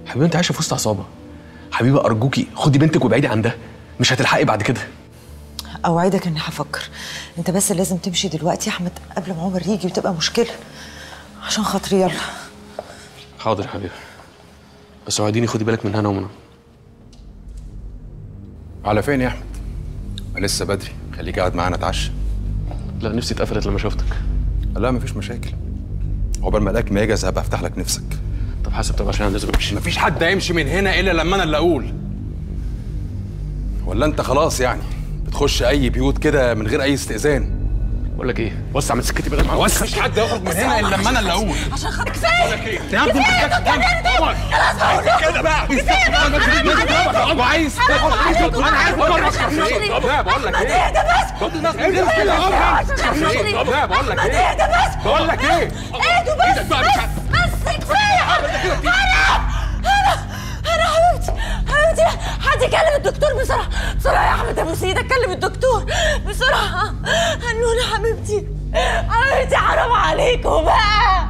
حبيبي انت عايشه في وسط عصابه حبيبه ارجوكي خدي بنتك وابعدي عن ده مش هتلحقي بعد كده اوعدك اني هفكر انت بس لازم تمشي دلوقتي يا احمد قبل ما عمر يجي وتبقى مشكله عشان خاطري يلا حاضر يا حبيبي بس وعديني خدي بالك من هنا ومنى على فين يا احمد ما لسه بدري خليك قاعد معانا اتعشى لا نفسي اتقفلت لما شفتك لا مفيش مشاكل عقبال ما الاقي ما يجهز هبقى افتح لك نفسك طب حاسب طب عشان لازم امشي مفيش حد هيمشي من هنا الا لما انا اللي اقول ولا انت خلاص يعني بتخش اي بيوت كده من غير اي استئذان بقول لك ايه وسع من سكتي بدل ما بس مفيش حد يخرج من هنا الا لما انا اللي اقول عشان خاطر كفايه يا ابني كده بقى وعايز انا عايز طب لا بقول لك ايه اهدى بس طب الناس بتنزل كده اهو طب لا بقول لك ايه اهدى بس بقول لك ايه اهدوا بس بس بس كفايه انا انا انا حبيبتي حبيبتي حد يكلم الدكتور بسرعه بسرعه يا احمد ابو سيدة كلم الدكتور بسرعه هنونه حبيبتي حبيبتي حرام عليكم بقى